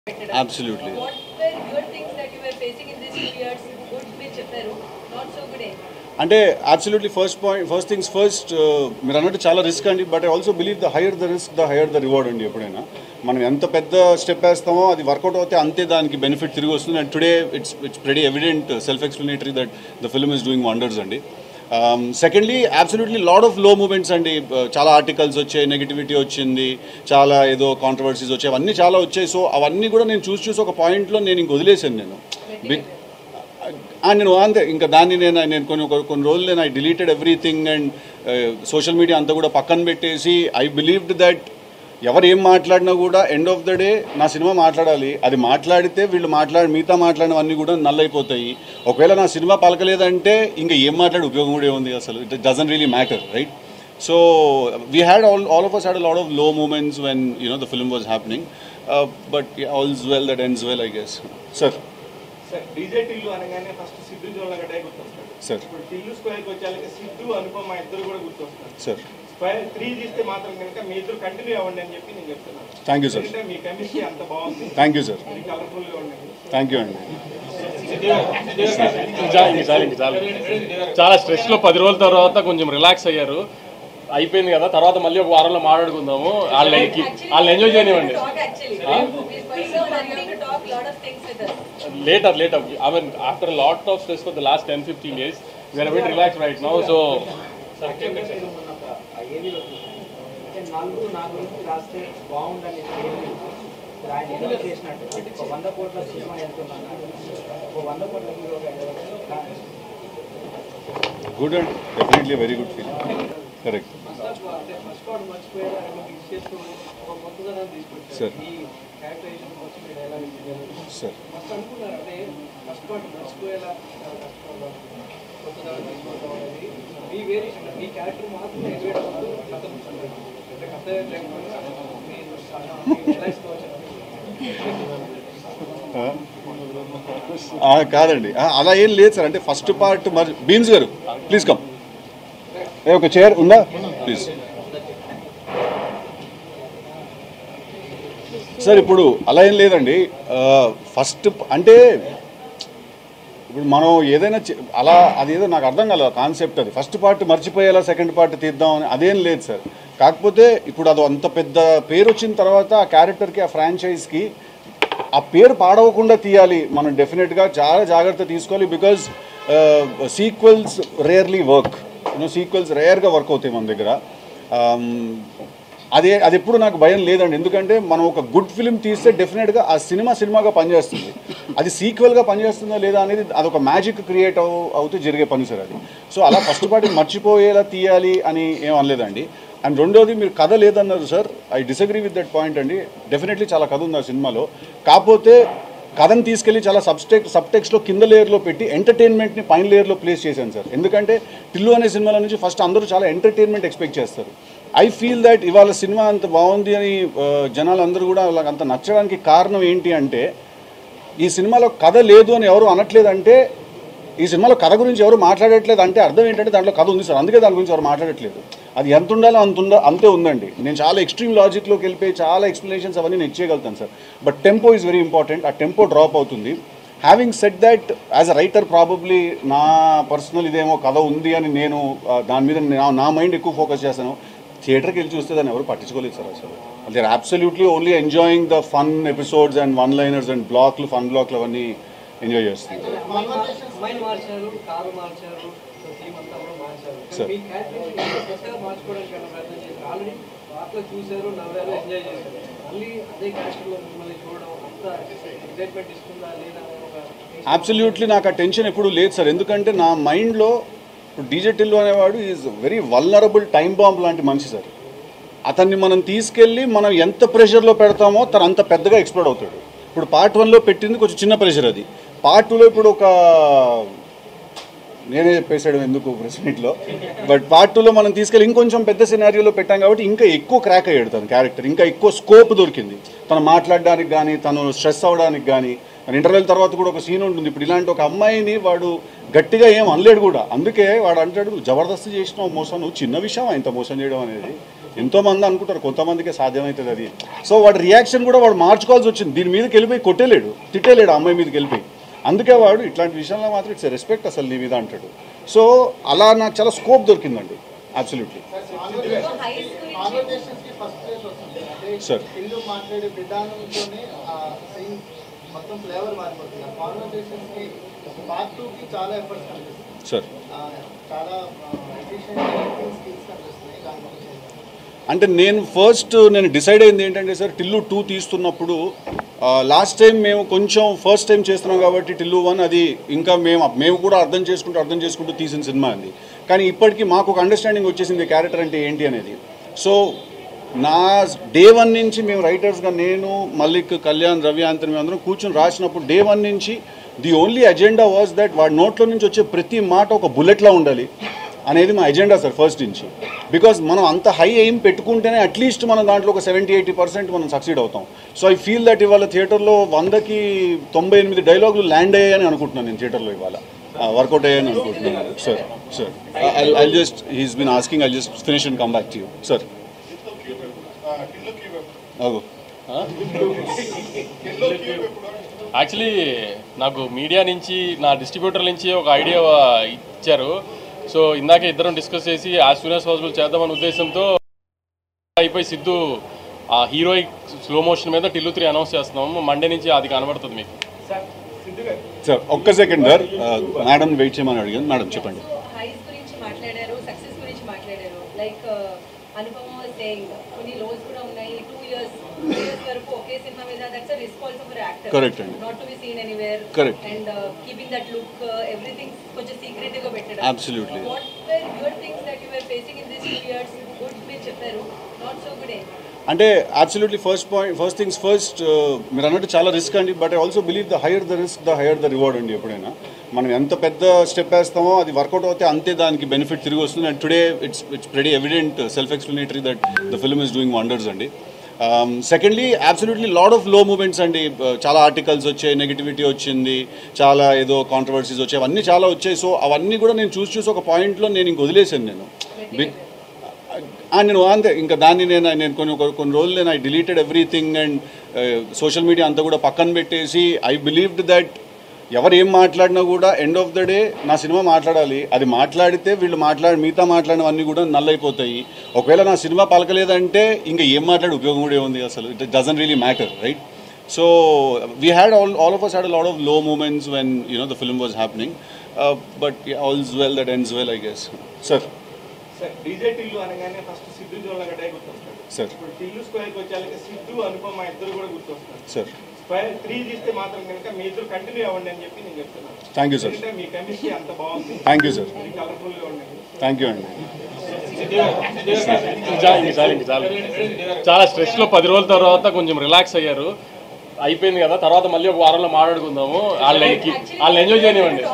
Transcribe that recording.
Absolutely. What were your things that you were facing in these two years? Good మీరు చెప్పారు not so good ఏ అంటే absolutely first point first things first మీరు అన్నట్టు చాలా risk అండి but I also believe the higher the risk the higher the reward అండి ఎప్పుడైనా మనం ఎంత పెద్ద స్టెప్ వేస్తామో అది వర్కౌట్ అవుతే అంతే దానికి బెనిఫిట్ తిరిగి వస్తుంది and today it's it's very evident self explanatory that the film is doing wonders అండి secondly absolutely lot of low moments అండి Uh, చాలా ఆర్టికల్స్ వచ్చాయి నెగిటివిటీ వచ్చింది చాలా ఏదో కాంట్రవర్సీస్ వచ్చాయి అవన్నీ చాలా వచ్చాయి సో అవన్నీ కూడా నేను చూసి చూసి ఒక పాయింట్లో నేను ఇంక వదిలేశాను నేను బిగ్ ఆ, నేను అంతే ఇంకా దాన్ని నేను నేను కొన్ని కొన్ని- కొన్ని రోజులు నేను I deleted everything and social media అంతా కూడా పక్కన పెట్టేసి ఐ బిలీవ్డ్ దట్ ఎవరు ఏం మాట్లాడినా కూడా ఎండ్ ఆఫ్ ద డే నా సినిమా మాట్లాడాలి అది మాట్లాడితే వీళ్ళు మాట్లాడి మిగతా మాట్లాడినవన్నీ కూడా నల్లైపోతాయి ఒకవేళ నా సినిమా పలకలేదంటే ఇంకా ఏం మాట్లాడే ఉపయోగం కూడా ఏముంది అసలు it doesn't really matter right so we had all all of us had lot of low moments when you know the film was happening but all's well that ends well I guess sir sir DJ Tillu అనగానే first Siddhu Jonnalagadda గుర్తొస్తాడు sir ఇప్పుడు టిల్లు స్క్వేర్కి వచ్చేళ్ళకి సిద్ధు అనుపమ ఇద్దరు కూడా గుర్తొస్తారు sir square three తీస్తే మాత్రం కనుక మీ ఇద్దరు continue అవ్వండి అని చెప్పి నేను చెప్తున్నాను థ్యాంక్ యూ సార్ ఎందుకంటే మీ కెమిస్ట్రీ అంత బాగుంది థ్యాంక్ యూ సార్ అది కలర్ఫుల్ గా ఉండండి థ్యాంక్ యూ అండి చాలు ఇంక చాలు ఇంక చాలు చాలా స్ట్రెస్ లో పది రోజుల తర్వాత కొంచెం రిలాక్స్ అయ్యారు అయిపోయింది కదా తర్వాత మళ్ళీ ఒక వారంలో మాట్లాడుకుందాము వాళ్ళకి వాళ్ళని ఎంజాయ్ చేయనివ్వండి talk actually. So wanting to talk lot of things with us. Later later I mean after lot of stress for the last ten fifteen days we are bit relax right now so అంటే నలుగురు నా గురించి రాస్తే బాగుండని ఆయన ఏదో చేసినట్టు ఒక వంద కోట్ల సినిమా వెళ్తున్నాను ఒక వంద కోట్ల హీరోగా good and definitely very good feeling correct అంటే ఫస్ట్ పార్ట్ మర్చిపోయారు ఆయన మిక్స్ చేసుకుని ఒక కొత్తదనం తీసుకొచ్చారు సార్ ఈ క్యారెక్టరైజేషన్ కోసం మీరు ఎలా ఇచ్చారు సార్ ఫస్ట్ అనుకున్నారు అంటే ఫస్ట్ పార్ట్ మర్చిపోయేలా చాలా కష్టపడ్డాం కొత్తదనం తీసుకోవడం అనేది మీ వేరియేషన్ మీ క్యారెక్టర్ మాత్రం ఎలివేట్ అవుతూ కథ అంటే కథ లేకుండా మీరు ఎలా ఇసుకోవచ్చు కాదండి ఆ, అలా ఏం లేదు సార్ అంటే ఫస్ట్ పార్ట్ మరి బీమ్స్ గారు ప్లీజ్ కమ్ ఏ ఒక చైర్ ఉందా ప్లీజ్ సార్ ఇప్పుడు అలా ఏం లేదండి ఫస్ట్ అంటే ఇప్పుడు మనం ఏదైనా చే- అలా అదేదో నాకు అర్థం కాలేదు కాన్సెప్ట్ అది ఫస్ట్ పార్ట్ మర్చిపోయేలా సెకండ్ పార్ట్ తీద్దాం అని అదేం లేదు సార్ కాకపోతే ఇప్పుడు అది అంత పెద్ద పేరు వచ్చిన తర్వాత ఆ క్యారెక్టర్కి ఆ ఫ్రాంచైజ్కి ఆ పేరు పాడవకుండా తీయాలి మనం డెఫినెట్గా చాలా జాగ్రత్త తీసుకోవాలి because sequels rarely work you know sequels రేర్గా వర్క్ అవుతాయి మన దగ్గర Um, అదే అది ఎప్పుడు నాకు భయం లేదండి ఎందుకంటే మనం ఒక గుడ్ ఫిలిం తీస్తే డెఫినెట్గా ఆ సినిమా సినిమాగా పనిచేస్తుంది అది సీక్వెల్గా పనిచేస్తుందా లేదా అనేది అదొక మ్యాజిక్ క్రియేట్ అవు అవుతూ జరిగే పని సార్ అది సో అలా ఫస్ట్ పార్టీ మర్చిపోయేలా తీయాలి అని ఏం అనలేదండి అండ్ రెండోది మీరు కథ లేదన్నారు sir I disagree with that point అండి డెఫినెట్లీ చాలా కథ ఉంది ఆ సినిమాలో కాకపోతే కథను తీసుకెళ్ళి చాలా సబ్స్టెక్ సబ్టెక్స్లో కింద లేయర్లో పెట్టి ఎంటర్టైన్మెంట్ని పైన లేయర్లో ప్లేస్ చేశాను సార్ ఎందుకంటే టిల్లు అనే సినిమాల నుంచి ఫస్ట్ అందరూ చాలా ఎంటర్టైన్మెంట్ ఎక్స్పెక్ట్ చేస్తారు ఐ ఫీల్ దట్ ఇవాళ సినిమా అంత బాగుంది అని ఆ, జనాలు అందరూ కూడా వాళ్ళకి అంత నచ్చడానికి కారణం ఏంటి అంటే ఈ సినిమాలో కథ లేదు అని ఎవరు అనట్లేదంటే ఈ సినిమాలో కథ గురించి ఎవరు మాట్లాడట్లేదు అంటే అర్థం ఏంటంటే దాంట్లో కథ ఉంది సార్ అందుకే దాని గురించి ఎవరు మాట్లాడట్లేదు అది ఎంత ఉండాలో అంత ఉందా అంతే ఉందండి నేను చాలా ఎక్స్ట్రీమ్ లాజిక్లోకి వెళ్ళిపోయి చాలా ఎక్స్ప్లెనేషన్స్ అవన్నీ నేను ఇచ్చేయగలుగుతాను sir but tempo is very important ఆ టెంపో డ్రాప్ అవుతుంది having set that as a writer probably నా పర్సనల్ ఇదేమో కథ ఉంది అని నేను ఆ, దాని మీద నా- నా మైండ్ ఎక్కువ ఫోకస్ చేస్తాను థియేటర్కి వెళ్ళి చూస్తే దాన్ని ఎవరు పట్టించుకోలేదు సార్ అసలు they are absolutely only enjoying the fun episodes and one liners and బ్లాక్లు ఫన్ బ్లాక్లు అవన్నీ ఎంజాయ్ చేస్తున్నారు అమ్మాయిని మార్చారు కారు మార్చారు థీమ్ అంతా కూడా మార్చారు Sir. మీ క్యారెక్టర్ కొత్తగా మార్చుకోవడానికి ఏమైనా ప్రయత్నం చేశారు ఆల్రెడీ పాటలో చూశారు నవ్వారు ఎంజాయ్ చేశారు మళ్ళీ అదే క్యారెక్టర్లో మిమ్మల్ని చూడడం అంత ఎగ్జైట్మెంట్ ఇస్తుందా లేదా అనే ఒక అబ్సల్యూట్లీ నాకు ఆ టెన్షన్ ఎప్పుడు లేదు సార్ ఎందుకంటే నా మైండ్లో ఇప్పుడు డీజే టిల్లు అనేవాడు is very vulnerable time bomb లాంటి మనిషి సార్ అతన్ని మనం తీసుకెళ్ళి మనం ఎంత ప్రెషర్లో పెడతామో తను అంత పెద్దగా ఎక్స్ప్లోడ్ అవుతాడు ఇప్పుడు పార్ట్ వన్లో పెట్టింది కొంచెం చిన్న ప్రెషర్ అది పార్ట్ టూలో ఇప్పుడు ఒక నేనే చెప్పేసాడు ఎందుకు ప్రెస్ మీట్లో బట్ పార్ట్ టూలో మనం తీసుకెళ్ళి ఇంకొంచెం పెద్ద సినారియోలో పెట్టాం కాబట్టి ఇంకా ఎక్కువ క్రాక్ అయ్యాడు తన క్యారెక్టర్ ఇంకా ఎక్కువ స్కోప్ దొరికింది తను మాట్లాడడానికి కానీ తను స్ట్రెస్ అవ్వడానికి కానీ ఇంటర్వెల్ తర్వాత కూడా ఒక సీన్ ఉంటుంది ఇప్పుడు ఇలాంటి ఒక అమ్మాయిని వాడు గట్టిగా ఏం అనలేడు కూడా అందుకే వాడు అంటాడు జబర్దస్త్ చేసిన మోసం నువ్వు చిన్న విషయం ఇంత మోసం చేయడం అనేది ఎంతో మంది అనుకుంటారు కొంతమందికే సాధ్యమవుతుంది అది సో వాడి రియాక్షన్ కూడా వాడు మార్చుకోవాల్సి వచ్చింది దీని మీదకి వెళ్ళిపోయి కొట్టేలేడు తిట్టేలేడు ఆ అమ్మాయి మీదకి వెళ్ళిపోయి అందుకే వాడు ఇట్లాంటి విషయంలో మాత్రం ఇట్స్ రెస్పెక్ట్ అసలు నీ మీద అంటాడు సో అలా నాకు చాలా స్కోప్ దొరికిందండి అబ్సల్యూట్లీ హైస్ గురించి కాన్వర్జేషన్స్ కి ఫస్ట్ ప్లేస్ వస్తుంది అంటే సార్ ఇల్లు మాట్లాడే విధానంతోనే ఆ సీన్ మొత్తం ఫ్లేవర్ మారిపోతుంది ఆ కాన్వర్జేషన్స్ కి పార్ట్ టూ కి చాలా ఎఫర్ట్స్ కనిపిస్తుంది సార్ ఆ, చాలా ఎఫిషియెంట్ స్కిల్స్ కనిపిస్తున్నాయి దాని గురించి అంటే నేను ఫస్ట్ నేను డిసైడ్ అయింది ఏంటంటే సార్ టిల్లు టూ తీస్తున్నప్పుడు లాస్ట్ టైం మేము కొంచెం ఫస్ట్ టైం చేస్తున్నాం కాబట్టి టిల్లు వన్ అది ఇంకా మేము మేము కూడా అర్థం చేసుకుంటూ అర్థం చేసుకుంటూ తీసిన సినిమా అది కానీ ఇప్పటికీ మాకు ఒక అండర్స్టాండింగ్ వచ్చేసింది క్యారెక్టర్ అంటే ఏంటి అనేది సో నా డే వన్ నుంచి మేము రైటర్స్గా నేను మల్లిక్ కళ్యాణ్ రవి ఆంతని మేము అందరం కూర్చొని రాసినప్పుడు డే వన్ నుంచి the only agenda was that వాడి నోట్లో నుంచి వచ్చే ప్రతి మాట ఒక బుల్లెట్లా ఉండాలి అనేది మా ఎజెండా సార్ ఫస్ట్ నుంచి బికాజ్ మనం అంత హై ఎయిమ్ పెట్టుకుంటేనే అట్లీస్ట్ మనం దాంట్లో ఒక సెవెంటీ ఎయిటీ పర్సెంట్ మనం సక్సీడ్ అవుతాం సో ఐ ఫీల్ దట్ ఇవాళ థియేటర్లో వందకి తొంభై ఎనిమిది డైలాగులు ల్యాండ్ అయ్యాయని అనుకుంటున్నాను నేను థియేటర్లో ఇవాళ వర్కౌట్ అయ్యాయని అనుకుంటున్నాను sir sir I just he's been asking I just finish and come back to you sir అగో యాక్చువల్లీ నాకు మీడియా నుంచి నా డిస్ట్రిబ్యూటర్ నుంచి ఒక ఐడియా ఇచ్చారు సో ఇందాక ఇద్దరం డిస్కస్ చేసి యాజ్ సూన్ యాజ్ పాసిబుల్ చేద్దామనే ఉద్దేశంతో అయిపోయి సిద్ధు ఆ హీరోయిక్ స్లో మోషన్ మీద టిల్లు త్రీ అనౌన్స్ చేస్తున్నాము మండే నుంచి అది కనబడుతుంది మీకు సార్ సిద్ధు గారు సార్ ఒక్క సెకండ్ సార్ మేడం వెయిట్ చేయమని అడిగాను మేడం చెప్పండి హైస్ గురించి మాట్లాడారు సక్సెస్ గురించి మాట్లాడారు లైక్ అనుపమ సేయింగ్ కొన్ని లోస్ కూడా ఉన్నాయి టూ ఇయర్స్ టూ ఇయర్స్ వరకు ఒకే సినిమా మీద that's risk also for actor Correct అండి. Not to be seen anywhere Correct. And keeping that look everything కొంచెం సీక్రెట్ గా పెట్టడం Absolutely. What were your things that you were facing in this two years good మీరు చెప్పారు not so good అంటే absolutely first point first things first మీరు అన్నట్టు చాలా risk అండి but I also believe the higher the risk the higher the reward అండి ఎప్పుడైనా మనం ఎంత పెద్ద స్టెప్ వేస్తామో అది వర్కౌట్ అవుతే అంతే దానికి బెనిఫిట్ తిరిగి వస్తుంది and today it's it's very evident self explanatory that the film is doing wonders అండి secondly absolutely lot of low moments అండి Uh, చాలా ఆర్టికల్స్ వచ్చాయి నెగిటివిటీ వచ్చింది చాలా ఏదో కాంట్రవర్సీస్ వచ్చాయి అవన్నీ చాలా వచ్చాయి సో అవన్నీ కూడా నేను చూసి చూసి ఒక పాయింట్లో నేను ఇంక వదిలేసాను నేను Be- ఆ, నేను అంతే ఇంకా దాన్ని నేను నేను కొన్ని కొన్ని- కొన్ని రోజులు నేను I deleted everything and social media అంతా కూడా పక్కన పెట్టేసి ఐ బిలీవ్డ్ దట్ ఎవరు ఏం మాట్లాడినా కూడా ఎండ్ ఆఫ్ ద డే నా సినిమా మాట్లాడాలి అది మాట్లాడితే వీళ్ళు మాట్లాడి మిగతా మాట్లాడినవన్నీ కూడా నల్లైపోతాయి ఒకవేళ నా సినిమా పలకలేదంటే ఇంకా ఏం మాట్లాడే ఉపయోగం కూడా ఏముంది అసలు it doesn't really matter right so we had all all of us had lot of low moments when you know the film was happening but all's well that ends well I guess sir sir DJ Tillu అనగానే first Siddhu Jonnalagadda గుర్తొస్తాడు sir ఇప్పుడు టిల్లు స్క్వేర్కి వచ్చాక సిద్ధు అనుపమ ఇద్దరు కూడా గుర్తొస్తారు sir square three తీస్తే మాత్రం కనుక మీ ఇద్దరు కంటిన్యూ అవ్వండి అని చెప్పి నేను చెప్తున్నాను థ్యాంక్ యూ సార్ ఎందుకంటే మీ కెమిస్ట్రీ అంత బాగుంది థ్యాంక్ యూ సార్ అది కలర్ఫుల్గా ఉండండి థ్యాంక్ యూ అండి ఇంక చాలు, ఇంక చాలు, ఇంక చాలు. చాలా స్ట్రెస్ లో పది రోజుల తర్వాత కొంచెం రిలాక్స్ అయ్యారు అయిపోయింది కదా తర్వాత మళ్ళీ ఒక వారంలో మాట్లాడుకుందాము వాళ్ళని వాళ్ళని ఎంజాయ్ చేయనివ్వండి